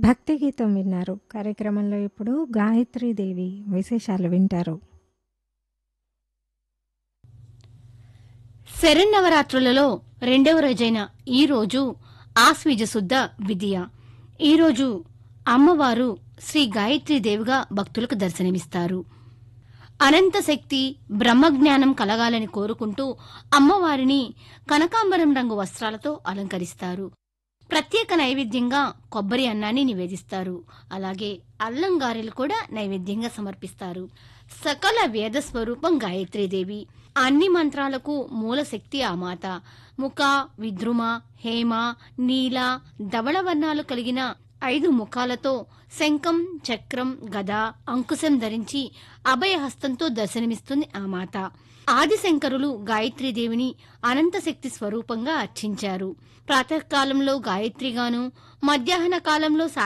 భక్తి గీతం విన్నారు కార్యక్రమంలో ఇప్పుడు గాయత్రీదేవి విశేషాలు వింటారు శరన్నవరాత్రులలో రెండవ రోజైన ఈ రోజు ఆశ్వీజ శుద్ధ విధియ ఈ రోజు అమ్మవారు శ్రీ గాయత్రీదేవిగా భక్తులకు దర్శనమిస్తారు అనంత శక్తి బ్రహ్మజ్ఞానం కలగాలని కోరుకుంటూ అమ్మవారిని కనకాంబరం రంగు వస్త్రాలతో అలంకరిస్తారు ప్రత్యేక నైవేద్యంగా కొబ్బరి అన్నాన్ని నివేదిస్తారు అలాగే అల్లం గారెలు కూడా నైవేద్యంగా సమర్పిస్తారు సకల వేద స్వరూపం గాయత్రీదేవి అన్ని మంత్రాలకు మూల శక్తి ఆ మాత ముఖ విద్రుమ హేమ నీల ధవళ వర్ణాలు కలిగిన ఐదు ముఖాలతో శంఖం చక్రం గద అంకుశం ధరించి అభయహస్తంతో దర్శనమిస్తుంది ఆ మాత ఆదిశంకరులు గాయత్రీదేవిని అనంతశక్తి స్వరూపంగా అర్చించారు ప్రాతకాలంలో గాయత్రిగాను మధ్యాహ్న కాలంలో